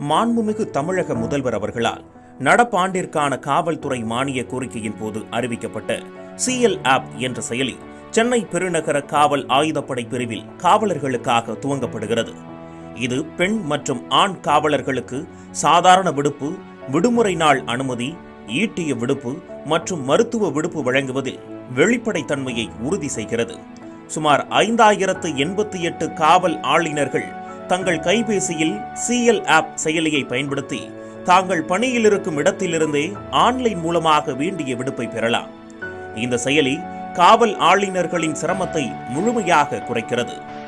மாண்புமிகு தமிழக முதல்வர் அவர்களால் நடப்பாண்டிற்கான காவல்துறை மானிய கோரிக்கையின் போது அறிவிக்கப்பட்ட சிஎல் ஆப் என்ற செயலி சென்னை பெருநகர காவல் ஆயுதப்படை பிரிவில் காவலர்களுக்காக துவங்கப்படுகிறது இது பெண் மற்றும் ஆண் காவலர்களுக்கு சாதாரண விடுப்பு விடுமுறை நாள் அனுமதி ஈட்டிய விடுப்பு மற்றும் மருத்துவ விடுப்பு வழங்குவதில் வெளிப்படைத்தன்மையை உறுதி செய்கிறது சுமார் ஐந்தாயிரத்து எண்பத்தி எட்டு காவல் ஆளுநர்கள் தங்கள் கைபேசியில் சிஎல் ஆப் செயலியை பயன்படுத்தி தாங்கள் பணியில் இருக்கும் இடத்திலிருந்தே ஆன்லைன் மூலமாக வேண்டிய விடுப்பை பெறலாம் இந்த செயலி காவல் ஆளுநர்களின் சிரமத்தை முழுமையாக குறைக்கிறது